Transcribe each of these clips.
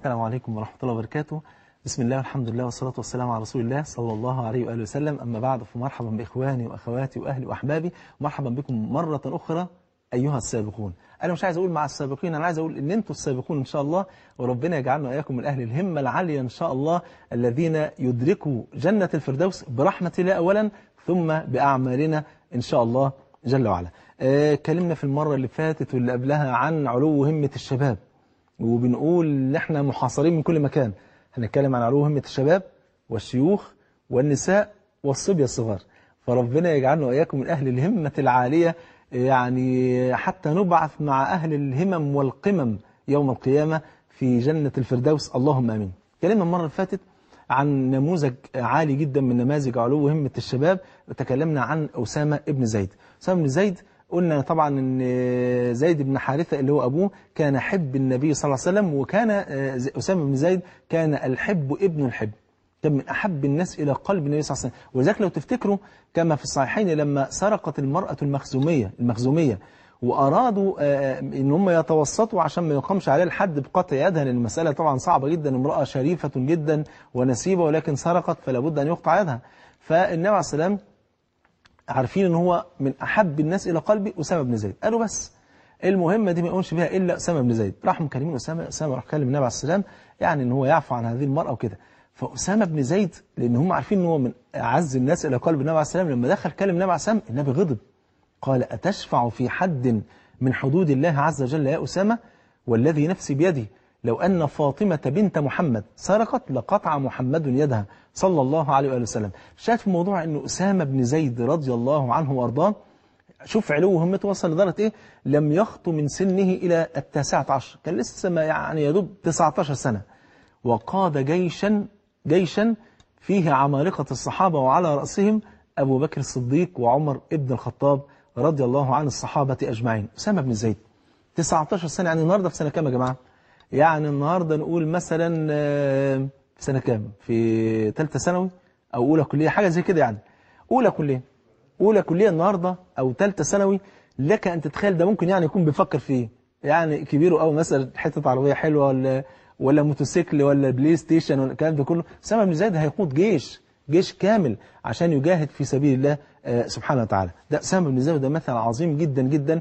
السلام عليكم ورحمة الله وبركاته بسم الله والحمد لله والصلاة والسلام على رسول الله صلى الله عليه وآله وسلم أما بعد فمرحبا بإخواني وأخواتي وأهلي وأحبابي مرحبا بكم مرة أخرى أيها السابقون أنا مش عايز أقول مع السابقين أنا عايز أقول إن أنتم السابقون إن شاء الله وربنا يجعلنا وإياكم من أهل الهمة العالية إن شاء الله الذين يدركوا جنة الفردوس برحمة الله أولا ثم بأعمالنا إن شاء الله جل وعلا آه كلمنا في المرة اللي فاتت واللي قبلها عن علو همة الشباب وبنقول ان احنا محاصرين من كل مكان هنتكلم عن علو همة الشباب والشيوخ والنساء والصبية الصغار فربنا يجعلنا وإياكم من أهل الهمة العالية يعني حتى نبعث مع أهل الهمم والقمم يوم القيامة في جنة الفردوس اللهم آمين كلمنا المرة اللي فاتت عن نموذج عالي جدا من نماذج علو همة الشباب وتكلمنا عن أسامة ابن زيد أسامة بن زيد قلنا طبعا ان زيد بن حارثة اللي هو أبوه كان حب النبي صلى الله عليه وسلم وكان أسامة بن زيد كان الحب ابن الحب كان من أحب الناس إلى قلب النبي صلى الله عليه وسلم ولذلك لو تفتكروا كما في الصحيحين لما سرقت المرأة المخزومية المخزومية وأرادوا إن هم يتوسطوا عشان ما يقامش عليه الحد بقطع يدها لأن المسألة طبعا صعبة جدا امرأة شريفة جدا ونسيبة ولكن سرقت فلا بد أن يقطع يدها فالنبي عليه السلام عارفين ان هو من احب الناس الى قلبي اسامه بن زيد قالوا بس المهمه دي ما يقومش بها الا اسامه بن زيد راحوا مكلمين اسامه اسامه راح كلم النبي عليه السلام يعني ان هو يعفو عن هذه المراه وكده فاسامه بن زيد لان هم عارفين ان هو من اعز الناس الى قلب النبي عليه السلام لما دخل كلم النبي عليه السلام النبي غضب قال اتشفع في حد من حدود الله عز وجل يا اسامه والذي نفسي بيده لو أن فاطمة بنت محمد سرقت لقطع محمد يدها صلى الله عليه وآله وسلم شاهد في الموضوع أن أسامة بن زيد رضي الله عنه وأرضاه شوف علو همته وصل لدرجة إيه لم يخطو من سنه إلى التاسعة عشر كان لسه ما يعني يدوب 19 سنة وقاد جيشا جيشا فيه عمالقة الصحابة وعلى رأسهم أبو بكر الصديق وعمر ابن الخطاب رضي الله عن الصحابة أجمعين أسامة بن زيد 19 سنة يعني النهاردة في سنة كام يا جماعة يعني النهاردة نقول مثلا في سنة كام في ثالثه ثانوي أو أولى كلية حاجة زي كده يعني أولى كلية أولى كلية النهاردة أو ثالثه ثانوي لك أن تتخيل ده ممكن يعني يكون بيفكر فيه يعني كبيره أو مثلا حتة عربية حلوة ولا ولا موتوسيكل ولا بلاي ستيشن ولا الكلام ده كله أسامة بن زيد هيقود جيش جيش كامل عشان يجاهد في سبيل الله سبحانه وتعالى ده أسامة بن زيد ده مثل عظيم جدا جدا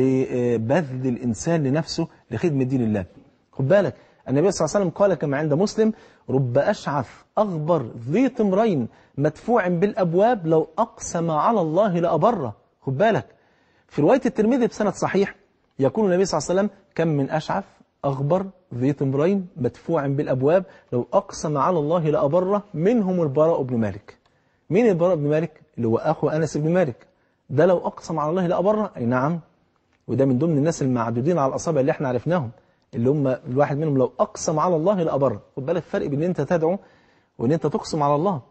لبذل الإنسان لنفسه لخدمة دين الله خد بالك النبي صلى الله عليه وسلم قال كما عند مسلم رب أشعث أغبر ذي طمرين مدفوع بالأبواب لو أقسم على الله لأبره خد بالك في رواية الترمذي بسند صحيح يقول النبي صلى الله عليه وسلم كم من أشعث أغبر ذي طمرين مدفوع بالأبواب لو أقسم على الله لأبره منهم البراء بن مالك مين البراء بن مالك اللي هو أخو أنس بن مالك ده لو أقسم على الله لأبره أي نعم وده من ضمن الناس المعدودين على الأصابع اللي احنا عرفناهم اللي هم الواحد منهم لو أقسم على الله لأبر خد بالك الفرق بين ان انت تدعو وان انت تقسم على الله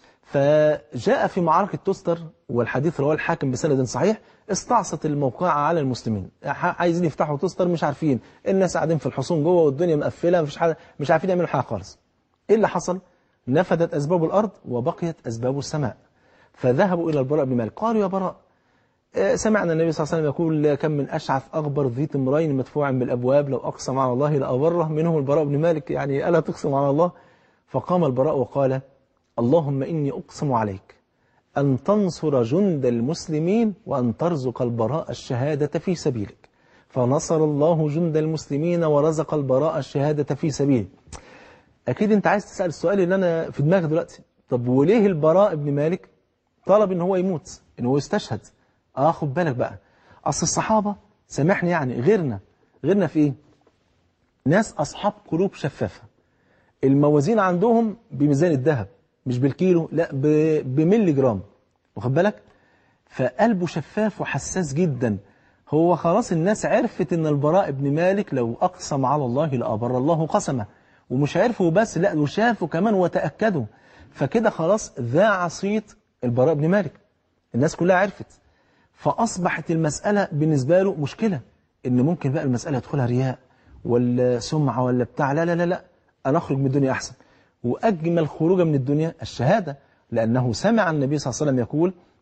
فجاء في معركة تستر والحديث رواه الحاكم بسند صحيح استعصت الموقعة على المسلمين عايزين يفتحوا تستر مش عارفين الناس قاعدين في الحصون جوه والدنيا مقفلة مفيش حاجة مش عارفين يعملوا حاجة خالص ايه اللي حصل نفدت أسباب الأرض وبقيت أسباب السماء فذهبوا إلى البراء بن مالك قالوا يا براء سمعنا النبي صلى الله عليه وسلم يقول كم من أشعث أغبر ذي تمرين مدفوع بالأبواب لو أقسم على الله لأبره منهم البراء بن مالك يعني ألا تقسم على الله فقام البراء وقال اللهم إني أقسم عليك أن تنصر جند المسلمين وأن ترزق البراء الشهادة في سبيلك فنصر الله جند المسلمين ورزق البراء الشهادة في سبيله أكيد أنت عايز تسأل السؤال اللي أنا في دماغي دلوقتي طب وليه البراء بن مالك طلب إن هو يموت إن هو يستشهد اه خد بالك بقى اصل الصحابة سامحني يعني غيرنا غيرنا في ايه ناس اصحاب قلوب شفافة الموازين عندهم بميزان الذهب مش بالكيلو لا بملي جرام واخد بالك فقلبه شفاف وحساس جدا هو خلاص الناس عرفت ان البراء بن مالك لو اقسم على الله لابر الله قسمه ومش عرفوا بس لا وشافوا كمان وتاكدوا فكده خلاص ذاع صيت البراء بن مالك الناس كلها عرفت فأصبحت المسألة بالنسبة له مشكلة إن ممكن بقى المسألة يدخلها رياء ولا سمعة ولا بتاع لا لا لا لا أنا أخرج من الدنيا أحسن وأجمل خروجا من الدنيا الشهادة لأنه سمع النبي صلى الله عليه وسلم يقول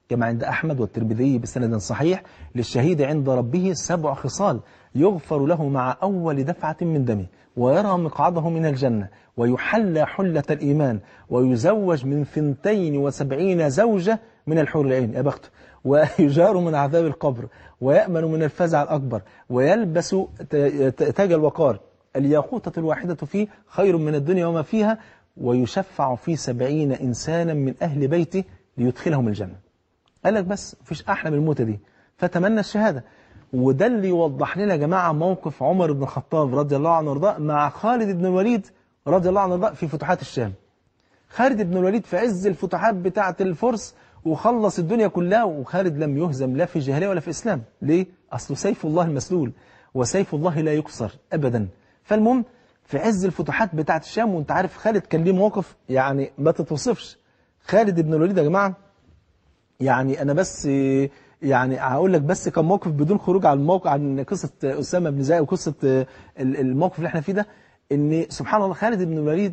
كما عند أحمد والترمذي بسند صحيح للشهيد عند ربه سبع خصال يغفر له مع أول دفعة من دمه ويرى مقعده من الجنة ويحلى حلة الإيمان ويزوج من ثنتين وسبعين زوجة من الحور العين يا بخته ويجار من عذاب القبر ويأمن من الفزع الأكبر ويلبس تاج الوقار الياقوتة الواحدة فيه خير من الدنيا وما فيها ويشفع في سبعين إنسانا من أهل بيته ليدخلهم الجنة قال لك بس مفيش أحلى من الموتة دي فتمنى الشهادة وده اللي يوضح لنا يا جماعة موقف عمر بن الخطاب رضي الله عنه وارضاه مع خالد بن الوليد رضي الله عنه وارضاه في فتوحات الشام خالد بن الوليد في عز الفتوحات بتاعة الفرس وخلص الدنيا كلها وخالد لم يهزم لا في جاهلية ولا في إسلام ليه؟ أصله سيف الله المسلول وسيف الله لا يكسر أبدا فالمهم في عز الفتوحات بتاعة الشام وانت عارف خالد كان ليه موقف يعني ما تتوصفش خالد بن الوليد يا جماعة يعني أنا بس يعني هقول لك بس كم موقف بدون خروج عن الموقع عن قصة أسامة بن زيد وقصة الموقف اللي احنا فيه ده ان سبحان الله خالد بن الوليد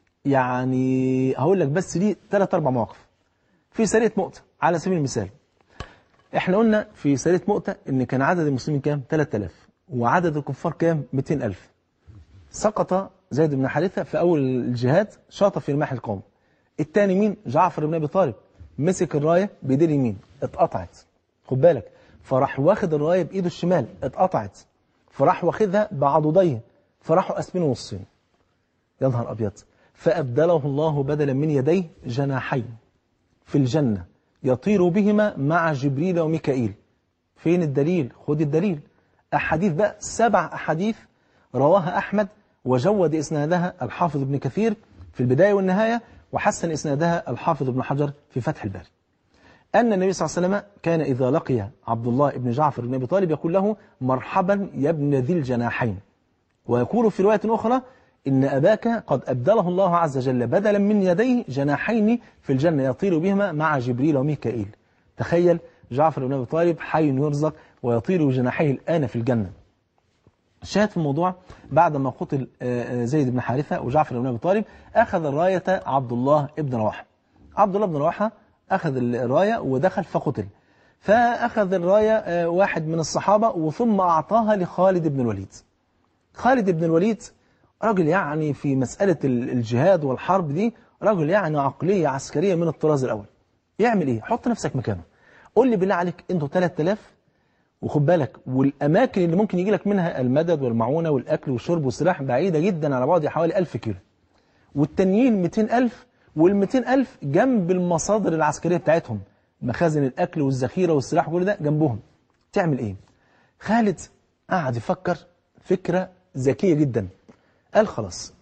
يعني هقول لك بس ليه ثلاث اربع مواقف في سرية مؤتة على سبيل المثال احنا قلنا في سرية مؤتة ان كان عدد المسلمين كام 3000 وعدد الكفار كام 200000 سقط زيد بن حارثة في اول الجهاد شاط في رماح القوم الثاني مين جعفر بن ابي طالب مسك الرايه بايديه اليمين اتقطعت خد بالك فراح واخد الرايه بايده الشمال اتقطعت فراح واخدها بعضديه فراحوا قاسمين نصين يا نهار ابيض فابدله الله بدلا من يديه جناحين في الجنه يطير بهما مع جبريل وميكائيل فين الدليل خد الدليل احاديث بقى سبع احاديث رواها احمد وجود اسنادها الحافظ ابن كثير في البدايه والنهايه وحسن اسنادها الحافظ ابن حجر في فتح الباري أن النبي صلى الله عليه وسلم كان إذا لقي عبد الله بن جعفر بن أبي طالب يقول له مرحبا يا ابن ذي الجناحين ويقول في رواية أخرى إن أباك قد أبدله الله عز وجل بدلا من يديه جناحين في الجنة يطير بهما مع جبريل وميكائيل تخيل جعفر بن أبي طالب حي يرزق ويطير بجناحيه الآن في الجنة شاهد في الموضوع بعد ما قتل زيد بن حارثة وجعفر بن أبي طالب أخذ الراية عبد الله بن رواحة عبد الله بن رواحة أخذ الراية ودخل فقتل فأخذ الراية واحد من الصحابة وثم أعطاها لخالد بن الوليد خالد بن الوليد رجل يعني في مسألة الجهاد والحرب دي رجل يعني عقلية عسكرية من الطراز الأول يعمل إيه؟ حط نفسك مكانه قول لي بالله عليك أنتوا 3000 وخد بالك والأماكن اللي ممكن يجي لك منها المدد والمعونة والأكل والشرب والسلاح بعيدة جدا على بعد حوالي 1000 كيلو والتانيين 200000 وال 200000 جنب المصادر العسكرية بتاعتهم مخازن الأكل والذخيرة والسلاح وكل ده جنبهم تعمل إيه؟ خالد قعد يفكر فكرة ذكية جدا قال خلاص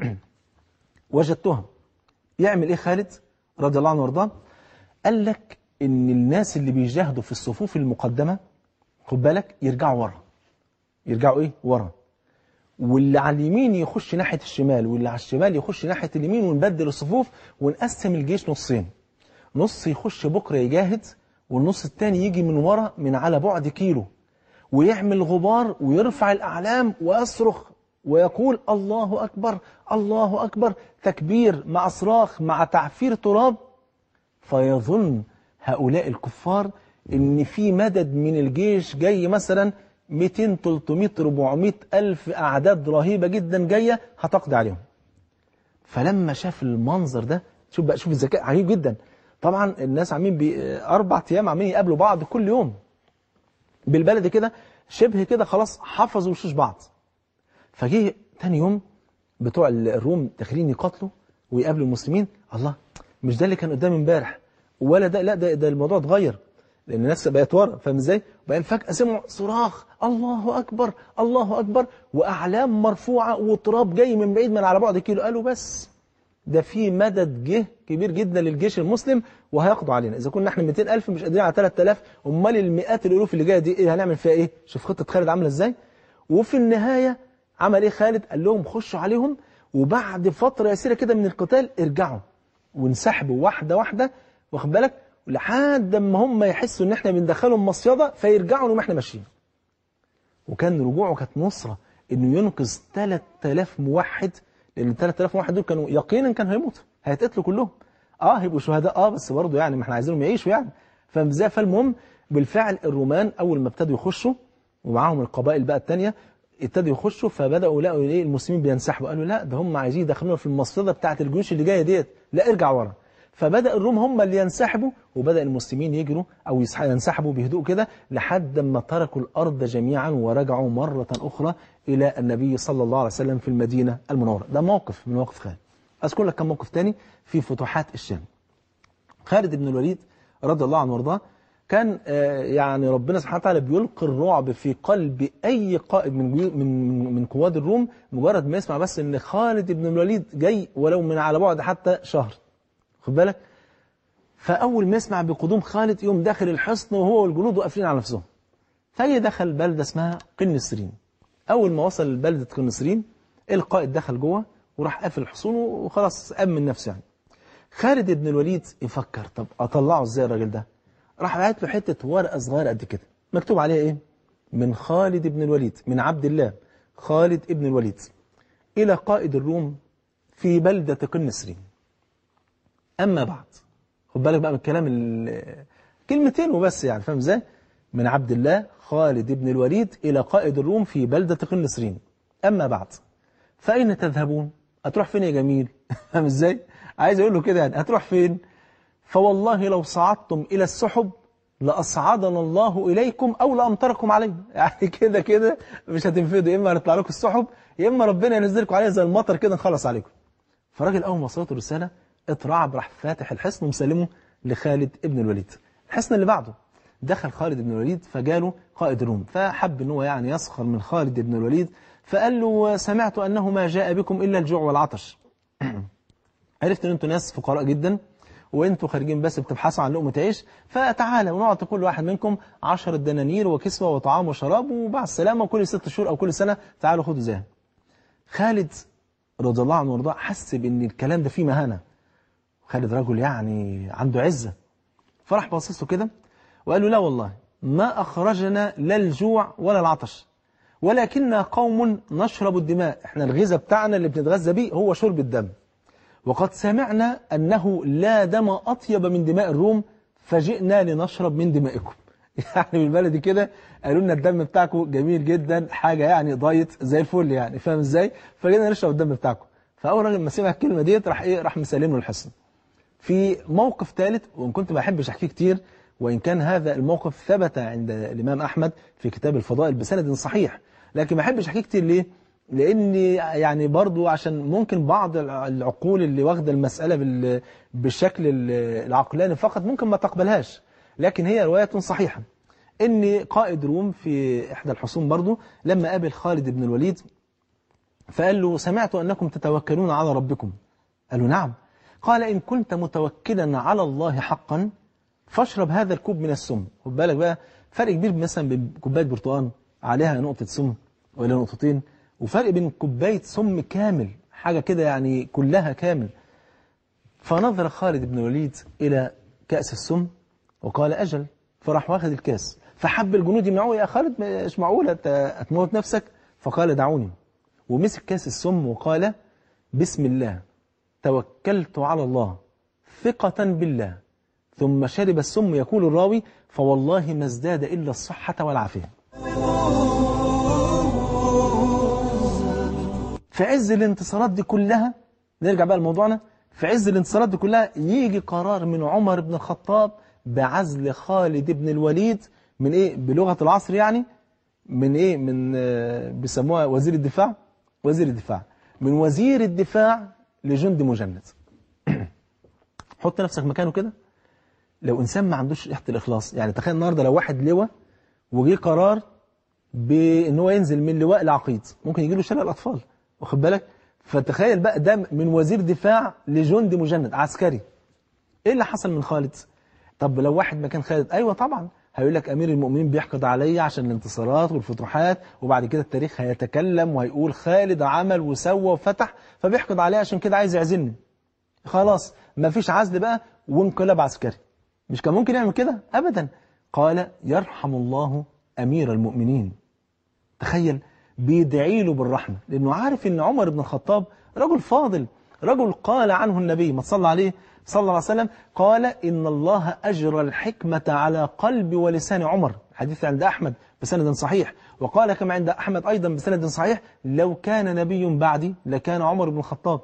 وجدتها يعمل إيه خالد رضي الله عنه وارضاه قال لك إن الناس اللي بيجاهدوا في الصفوف المقدمة خد بالك يرجعوا ورا يرجعوا إيه؟ ورا واللي على اليمين يخش ناحية الشمال واللي على الشمال يخش ناحية اليمين ونبدل الصفوف ونقسم الجيش نصين نص يخش بكرة يجاهد والنص التاني يجي من ورا من على بعد كيلو ويعمل غبار ويرفع الأعلام ويصرخ ويقول الله أكبر الله أكبر تكبير مع صراخ مع تعفير تراب فيظن هؤلاء الكفار ان في مدد من الجيش جاي مثلا 200 300 400 ألف أعداد رهيبة جدا جاية هتقضي عليهم فلما شاف المنظر ده شوف بقى شوف الذكاء عجيب جدا طبعا الناس عاملين بأربع أيام عاملين يقابلوا بعض كل يوم بالبلد كده شبه كده خلاص حفظوا وشوش بعض فجه تاني يوم بتوع الروم داخلين يقاتلوا ويقابلوا المسلمين الله مش ده اللي كان قدامي امبارح ولا ده لا ده, ده الموضوع اتغير لان الناس بقت ورا فاهم ازاي وبعدين فجاه سمعوا صراخ الله اكبر الله اكبر واعلام مرفوعه وتراب جاي من بعيد من على بعد كيلو قالوا بس ده في مدد جه كبير جدا للجيش المسلم وهيقضوا علينا اذا كنا احنا 200000 مش قادرين على 3000 امال المئات الالوف اللي جايه دي ايه هنعمل فيها ايه شوف خطه خالد عامله ازاي وفي النهايه عمل ايه خالد قال لهم خشوا عليهم وبعد فتره يسيره كده من القتال ارجعوا وانسحبوا واحده واحده واخد بالك لحد ما هم يحسوا ان احنا بندخلهم مصيده فيرجعوا وما احنا ماشيين وكان رجوعه كانت نصره انه ينقذ 3000 موحد لان ال 3000 موحد دول كانوا يقينا كانوا هيموتوا هيتقتلوا كلهم اه هيبقوا شهداء اه بس برضه يعني ما احنا عايزينهم يعيشوا يعني فاهم ازاي فالمهم بالفعل الرومان اول ما ابتدوا يخشوا ومعاهم القبائل بقى الثانيه ابتدوا يخشوا فبداوا يلاقوا ايه المسلمين بينسحبوا قالوا لا ده هم عايزين يدخلونا في المصيده بتاعه الجيوش اللي جايه ديت لا ارجع ورا فبدا الروم هم اللي ينسحبوا وبدا المسلمين يجروا او يسح- ينسحبوا بهدوء كده لحد ما تركوا الارض جميعا ورجعوا مره اخرى الى النبي صلى الله عليه وسلم في المدينه المنوره ده موقف من مواقف خالد اذكر لك كم موقف تاني في فتوحات الشام خالد بن الوليد رضي الله عنه وارضاه كان آه، يعني ربنا سبحانه وتعالى بيلقي الرعب في قلب اي قائد من جيو- من من قواد الروم مجرد ما يسمع بس ان خالد بن الوليد جاي ولو من على بعد حتى شهر خد بالك فاول ما يسمع بقدوم خالد يقوم داخل الحصن وهو والجنود قافلين على نفسهم فهي دخل بلده اسمها قنسرين اول ما وصل لبلده قنسرين القائد دخل جوه وراح قافل الحصون وخلاص امن نفسه يعني خالد بن الوليد يفكر طب اطلعه ازاي الراجل ده راح بعت له حته ورقه صغيره قد كده مكتوب عليها ايه من خالد بن الوليد من عبد الله خالد بن الوليد الى قائد الروم في بلده قنسرين اما بعد خد بالك بقى من الكلام ال- كلمتين وبس يعني فاهم ازاي من عبد الله خالد بن الوليد الى قائد الروم في بلده قنسرين اما بعد فاين تذهبون هتروح فين يا جميل فاهم ازاي عايز اقول له كده يعني هتروح فين فوالله لو صعدتم الى السحب لاصعدنا الله اليكم او لامطركم علينا يعني كده كده مش هتنفذوا يا اما هنطلع لكم السحب يا اما ربنا ينزلكم عليها زي المطر كده نخلص عليكم فالراجل اول ما وصلته الرساله اترعب راح فاتح الحصن ومسلمه لخالد ابن الوليد الحصن اللي بعده دخل خالد بن الوليد فجاله قائد الروم فحب ان هو يعني يسخر من خالد بن الوليد فقال له سمعت انه ما جاء بكم الا الجوع والعطش عرفت ان انتوا ناس فقراء جدا وانتوا خارجين بس بتبحثوا عن لقمة عيش فتعالى ونعطي كل واحد منكم 10 دنانير وكسوة وطعام وشراب ومع السلامة وكل ست شهور او كل سنة تعالوا خدوا زيها خالد رضي الله عنه وارضاه حس بان الكلام ده فيه مهانة خالد رجل يعني عنده عزة فراح باصص له كده وقال له لا والله ما أخرجنا لا الجوع ولا العطش ولكننا قوم نشرب الدماء احنا الغذاء بتاعنا اللي بنتغذى بيه هو شرب الدم وقد سمعنا أنه لا دم أطيب من دماء الروم فجئنا لنشرب من دمائكم يعني بالبلدي كده قالوا لنا الدم بتاعكم جميل جدا حاجة يعني دايت زي الفل يعني فاهم ازاي فجينا نشرب الدم بتاعكم فأول راجل ما سمع الكلمة ديت راح ايه راح مسلم له الحصن في موقف ثالث وإن كنت ما أحبش أحكيه كتير وإن كان هذا الموقف ثبت عند الإمام أحمد في كتاب الفضائل بسند صحيح لكن ما أحبش أحكيه كتير ليه؟ لأن يعني برضو عشان ممكن بعض العقول اللي واخدة المسألة بال- بالشكل ال- العقلاني فقط ممكن ما تقبلهاش لكن هي رواية صحيحة إن قائد روم في إحدى الحصون برضو لما قابل خالد بن الوليد فقال له سمعت أنكم تتوكلون على ربكم قال له نعم قال إن كنت متوكلا على الله حقا فاشرب هذا الكوب من السم خد بالك بقى فرق كبير مثلا بين كوبايه برتقال عليها نقطة سم ولا نقطتين وفرق بين كوباية سم كامل حاجة كده يعني كلها كامل فنظر خالد بن الوليد إلى كأس السم وقال أجل فراح واخد الكاس فحب الجنود يمنعوه يا خالد مش معقولة أنت هتموت نفسك فقال دعوني ومسك كاس السم وقال بسم الله توكلت على الله ثقة بالله ثم شرب السم يقول الراوي فوالله ما ازداد إلا الصحة والعافية في عز الانتصارات دي كلها نرجع بقى لموضوعنا في عز الانتصارات دي كلها يجي قرار من عمر بن الخطاب بعزل خالد بن الوليد من ايه بلغة العصر يعني من ايه من آه، بيسموها وزير الدفاع وزير الدفاع من وزير الدفاع لجند مجند حط نفسك مكانه كده لو انسان ما عندوش ريحه الاخلاص يعني تخيل النهارده لو واحد لواء وجه قرار بان هو ينزل من لواء لعقيد ممكن يجي له شلل الاطفال واخد بالك فتخيل بقى ده من وزير دفاع لجند مجند عسكري ايه اللي حصل من خالد طب لو واحد مكان خالد ايوه طبعا هيقول لك امير المؤمنين بيحقد عليا عشان الانتصارات والفتوحات وبعد كده التاريخ هيتكلم وهيقول خالد عمل وسوى وفتح فبيحقد عليا عشان كده عايز يعزلني خلاص مفيش عزل بقى وانقلاب عسكري مش كان ممكن يعمل كده ابدا قال يرحم الله امير المؤمنين تخيل بيدعي له بالرحمه لانه عارف ان عمر بن الخطاب رجل فاضل رجل قال عنه النبي ما تصلى عليه صلى الله عليه وسلم قال إن الله أجرى الحكمة على قلب ولسان عمر حديث عند أحمد بسند صحيح وقال كما عند أحمد أيضا بسند صحيح لو كان نبي بعدي لكان عمر بن الخطاب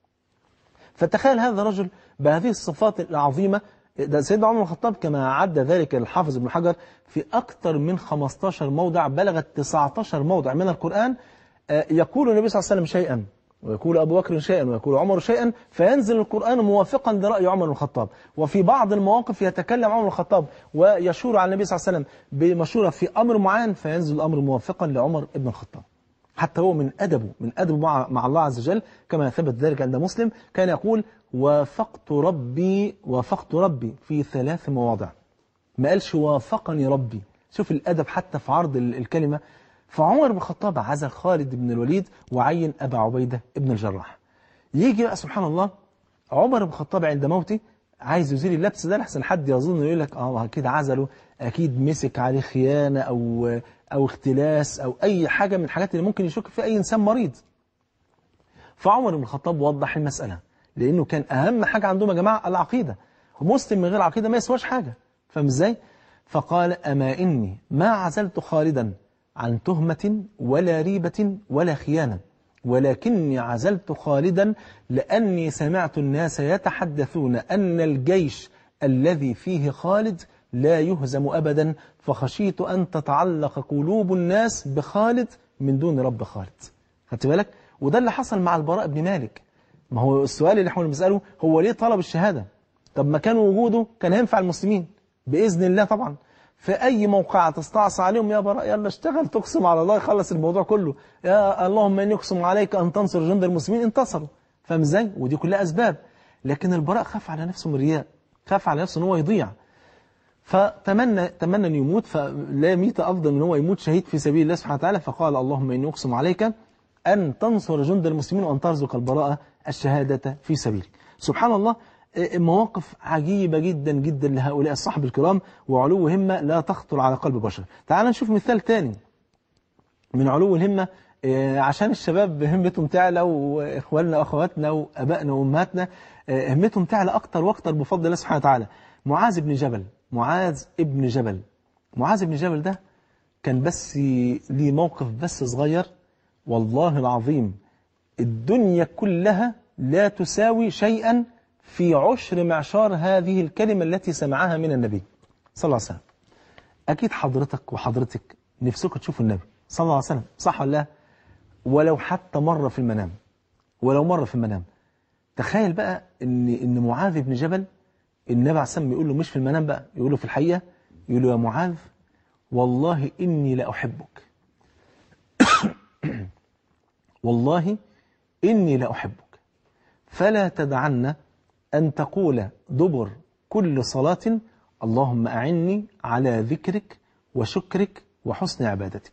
فتخيل هذا الرجل بهذه الصفات العظيمة ده سيدنا عمر بن الخطاب كما عد ذلك الحافظ ابن حجر في أكثر من 15 موضع بلغت 19 موضع من القرآن يقول النبي صلى الله عليه وسلم شيئا ويقول أبو بكر شيئا ويقول عمر شيئا فينزل القرآن موافقا لرأي عمر بن الخطاب وفي بعض المواقف يتكلم عمر بن الخطاب ويشور على النبي صلى الله عليه وسلم بمشورة في أمر معين فينزل الأمر موافقا لعمر بن الخطاب حتى هو من أدبه من أدبه مع, مع الله عز وجل كما ثبت ذلك عند مسلم كان يقول وافقت ربي وافقت ربي في ثلاث مواضع ما قالش وافقني ربي شوف الأدب حتى في عرض الكلمة فعمر بن الخطاب عزل خالد بن الوليد وعين أبا عبيدة بن الجراح يجي بقى سبحان الله عمر بن الخطاب عند موته عايز يزيل اللبس ده لحسن حد يظن يقول لك اه اكيد عزله اكيد مسك عليه خيانه او او اختلاس او اي حاجه من الحاجات اللي ممكن يشك فيها اي انسان مريض فعمر بن الخطاب وضح المساله لانه كان اهم حاجه عندهم يا جماعه العقيده مسلم من غير عقيده ما يسواش حاجه فاهم ازاي فقال اما اني ما عزلت خالدا عن تهمة ولا ريبة ولا خيانة ولكني عزلت خالدا لأني سمعت الناس يتحدثون أن الجيش الذي فيه خالد لا يهزم أبدا فخشيت أن تتعلق قلوب الناس بخالد من دون رب خالد خدت بالك وده اللي حصل مع البراء بن مالك ما هو السؤال اللي احنا بنسأله هو ليه طلب الشهادة طب ما كان وجوده كان هينفع المسلمين بإذن الله طبعا في أي موقع تستعصى عليهم يا براء يلا اشتغل تقسم على الله يخلص الموضوع كله يا اللهم إني أقسم عليك أن تنصر جند المسلمين انتصروا فاهم ازاي ودي كلها أسباب لكن البراء خاف على نفسه من الرياء خاف على نفسه ان هو يضيع فتمنى تمنى ان يموت فلا يميت افضل من هو يموت شهيد في سبيل الله سبحانه وتعالى فقال اللهم اني اقسم عليك ان تنصر جند المسلمين وان ترزق البراءه الشهاده في سبيلك سبحان الله مواقف عجيبة جدا جدا لهؤلاء الصحب الكرام وعلو همة لا تخطر على قلب بشر تعال نشوف مثال تاني من علو الهمة عشان الشباب همتهم تعلى وإخواننا وأخواتنا وأبائنا وأمهاتنا همتهم تعلى أكتر وأكتر بفضل الله سبحانه وتعالى معاذ بن جبل معاذ ابن جبل معاذ بن جبل ده كان بس ليه موقف بس صغير والله العظيم الدنيا كلها لا تساوي شيئا في عشر معشار هذه الكلمة التي سمعها من النبي صلى الله عليه وسلم أكيد حضرتك وحضرتك نفسكم تشوفوا النبي صلى الله عليه وسلم صح ولا لا ولو حتى مرة في المنام ولو مرة في المنام تخيل بقى ان ان معاذ بن جبل النبي عليه السلام يقول له مش في المنام بقى يقول له في الحقيقة يقول له يا معاذ والله إني لأحبك والله إني لأحبك فلا تدعن أن تقول دبر كل صلاة اللهم أعني على ذكرك وشكرك وحسن عبادتك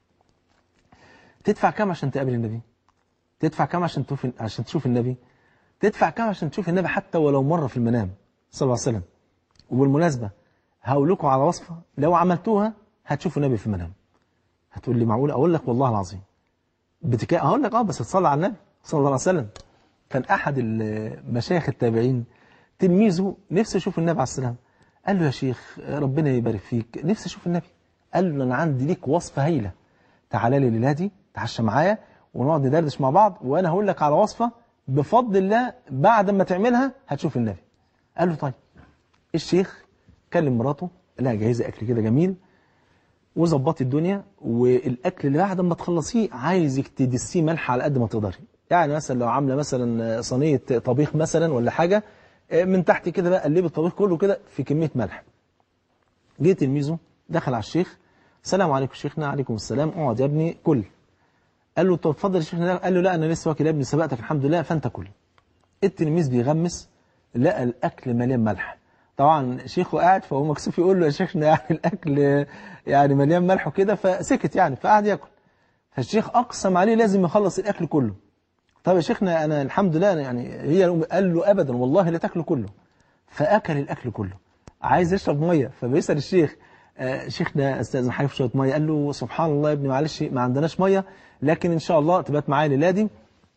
تدفع كم عشان تقابل النبي تدفع كم عشان تشوف عشان تشوف النبي تدفع كم عشان تشوف النبي حتى ولو مرة في المنام صلى الله عليه وسلم وبالمناسبة هقول لكم على وصفة لو عملتوها هتشوفوا النبي في المنام هتقول لي معقول أقول لك والله العظيم بتكا هقول لك اه بس تصلي على النبي صلى الله عليه وسلم كان أحد المشايخ التابعين تلميذه نفسه يشوف النبي عليه السلام قال له يا شيخ ربنا يبارك فيك نفسي أشوف النبي قال له أنا عندي ليك وصفة هايلة تعالى لي الليلة دي تعشى معايا ونقعد ندردش مع بعض وأنا هقول لك على وصفة بفضل الله بعد ما تعملها هتشوف النبي قال له طيب الشيخ كلم مراته لها جاهزة أكل كده جميل وظبطي الدنيا والأكل اللي بعد ما تخلصيه عايزك تدسيه ملح على قد ما تقدري يعني مثلا لو عاملة مثلا صينية طبيخ مثلا ولا حاجة من تحت كده بقى قلبي الطبيخ كله كده في كمية ملح جه تلميذه دخل على الشيخ السلام عليكم شيخنا عليكم السلام اقعد يا ابني كل قال له طب اتفضل يا شيخنا قال له لا انا لسه واكل يا ابني سبقتك الحمد لله فانت كل التلميذ بيغمس لقى الاكل مليان ملح طبعا شيخه قاعد فهو مكسوف يقول له يا شيخنا يعني الاكل يعني مليان ملح وكده فسكت يعني فقعد ياكل فالشيخ اقسم عليه لازم يخلص الاكل كله طب يا شيخنا انا الحمد لله يعني هي قال له ابدا والله لا تاكله كله فاكل الاكل كله عايز يشرب ميه فبيسال الشيخ آه شيخنا استاذن حضرتك شويه ميه قال له سبحان الله يا ابني معلش ما عندناش ميه لكن ان شاء الله تبات معايا الليله دي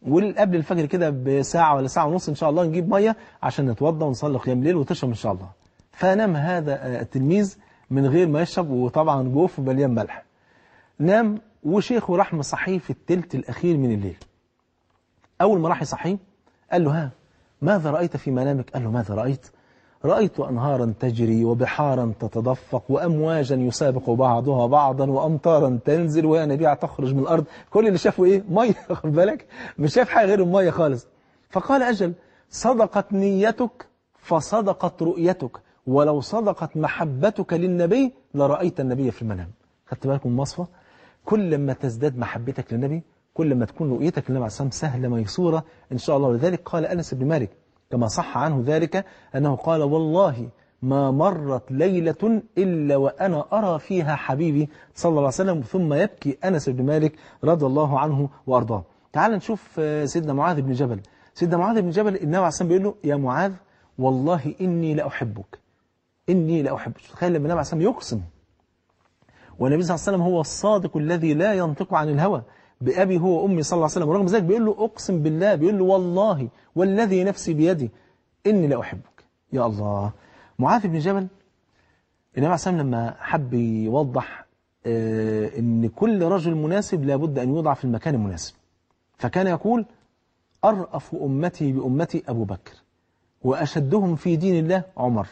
وقبل الفجر كده بساعة ولا ساعة ونص إن شاء الله نجيب مية عشان نتوضى ونصلي قيام الليل وتشرب إن شاء الله فنام هذا التلميذ من غير ما يشرب وطبعا جوفه مليان ملح نام وشيخه راح مصحيه في التلت الأخير من الليل أول ما راح يصحيه قال له ها ماذا رأيت في منامك قال له ماذا رأيت رأيت أنهارا تجري وبحارا تتدفق وأمواجا يسابق بعضها بعضا وأمطارا تنزل وينابيع تخرج من الأرض كل اللي شافه إيه مية خد بالك مش شاف حاجة غير المية خالص فقال أجل صدقت نيتك فصدقت رؤيتك ولو صدقت محبتك للنبي لرأيت النبي في المنام خدت بالكم المصفى كل ما تزداد محبتك للنبي كل ما تكون رؤيتك للنبي عليه الصلاة والسلام سهلة ميسورة إن شاء الله ولذلك قال أنس بن مالك كما صح عنه ذلك أنه قال والله ما مرت ليلة إلا وأنا أرى فيها حبيبي صلى الله عليه وسلم ثم يبكي أنس بن مالك رضي الله عنه وأرضاه تعال نشوف سيدنا معاذ بن جبل سيدنا معاذ بن جبل النبي عليه الصلاة بيقول له يا معاذ والله إني لأحبك إني لأحبك تخيل لما النبي عليه الصلاة يقسم والنبي صلى الله عليه وسلم هو الصادق الذي لا ينطق عن الهوى بأبي هو وأمي صلى الله عليه وسلم ورغم ذلك بيقول له أقسم بالله بيقول له والله والذي نفسي بيدي إني لا أحبك يا الله معاذ بن جبل النبي عليه الصلاة لما حب يوضح آه إن كل رجل مناسب لابد أن يوضع في المكان المناسب فكان يقول أرأف أمتي بأمتي أبو بكر وأشدهم في دين الله عمر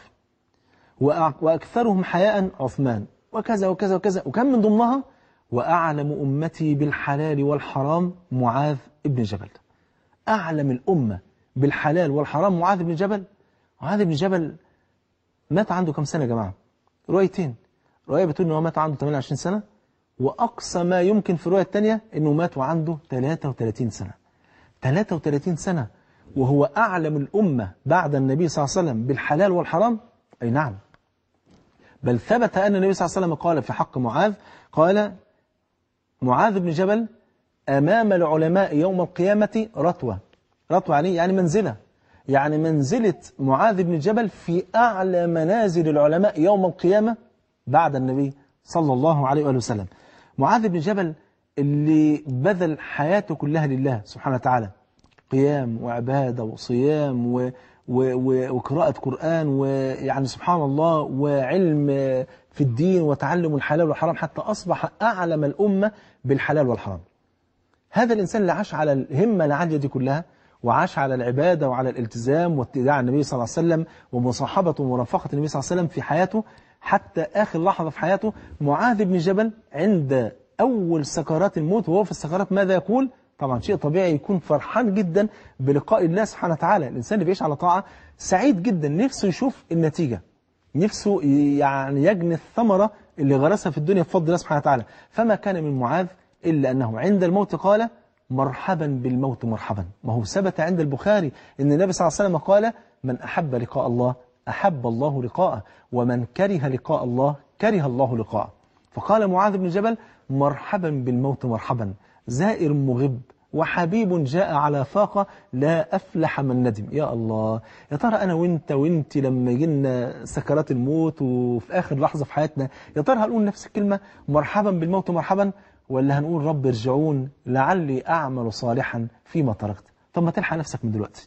وأكثرهم حياء عثمان وكذا وكذا وكذا وكان من ضمنها وأعلم أمتي بالحلال والحرام معاذ ابن جبل أعلم الأمة بالحلال والحرام معاذ بن جبل معاذ بن جبل مات عنده كم سنة يا جماعة روايتين رواية بتقول أنه مات عنده 28 سنة وأقصى ما يمكن في الرواية الثانية أنه مات وعنده 33 سنة 33 سنة وهو أعلم الأمة بعد النبي صلى الله عليه وسلم بالحلال والحرام أي نعم بل ثبت أن النبي صلى الله عليه وسلم قال في حق معاذ قال معاذ بن جبل أمام العلماء يوم القيامة رتوة رتوة يعني يعني منزلة يعني منزلة معاذ بن جبل في أعلى منازل العلماء يوم القيامة بعد النبي صلى الله عليه وآله وسلم معاذ بن جبل اللي بذل حياته كلها لله سبحانه وتعالى قيام وعبادة وصيام و وقراءة قرآن ويعني سبحان الله وعلم في الدين وتعلم الحلال والحرام حتى أصبح أعلم الأمة بالحلال والحرام هذا الإنسان اللي عاش على الهمة العالية دي كلها وعاش على العبادة وعلى الالتزام واتباع النبي صلى الله عليه وسلم ومصاحبة ومرافقة النبي صلى الله عليه وسلم في حياته حتى آخر لحظة في حياته معاذ بن جبل عند أول سكرات الموت وهو في السكرات ماذا يقول؟ طبعا شيء طبيعي يكون فرحان جدا بلقاء الله سبحانه وتعالى الإنسان اللي بيعيش على طاعة سعيد جدا نفسه يشوف النتيجة نفسه يعني يجني الثمرة اللي غرسها في الدنيا بفضل الله سبحانه وتعالى فما كان من معاذ إلا أنه عند الموت قال مرحبا بالموت مرحبا ما هو ثبت عند البخاري أن النبي صلى الله عليه وسلم قال من أحب لقاء الله أحب الله لقاءه ومن كره لقاء الله كره الله لقاءه فقال معاذ بن جبل مرحبا بالموت مرحبا زائر مغب وحبيب جاء على فاقة لا أفلح من ندم يا الله يا ترى أنا وإنت وإنت لما يجينا سكرات الموت وفي آخر لحظة في حياتنا يا ترى هنقول نفس الكلمة مرحبا بالموت مرحبا ولا هنقول رب ارجعون لعلي أعمل صالحا فيما تركت طب ما تلحق نفسك من دلوقتي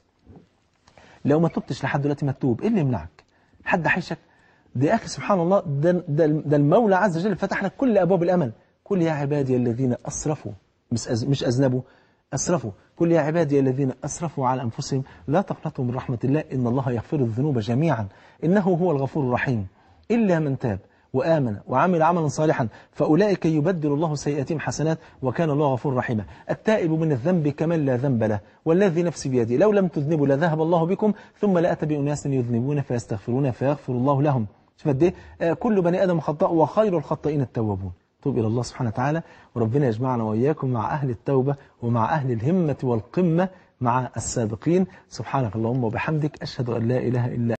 لو ما تبتش لحد دلوقتي ما تتوب إيه اللي يمنعك حد حيشك ده يا أخي سبحان الله ده, ده, ده المولى عز وجل فتح لك كل أبواب الأمل قل يا عبادي الذين أسرفوا مش مش أذنبوا أسرفوا قل يا عبادي الذين أسرفوا على أنفسهم لا تقنطوا من رحمة الله إن الله يغفر الذنوب جميعا إنه هو الغفور الرحيم إلا من تاب وآمن وعمل عملا صالحا فأولئك يبدل الله سيئاتهم حسنات وكان الله غفور رحيما التائب من الذنب كمن لا ذنب له والذي نفسي بيده لو لم تذنبوا لذهب الله بكم ثم لأتى بأناس يذنبون فيستغفرون فيغفر الله لهم شوف قد ايه كل بني آدم خطاء وخير الخطائين التوابون توب إلى الله سبحانه وتعالى وربنا يجمعنا وإياكم مع أهل التوبة ومع أهل الهمة والقمة مع السابقين سبحانك اللهم وبحمدك أشهد أن لا إله إلا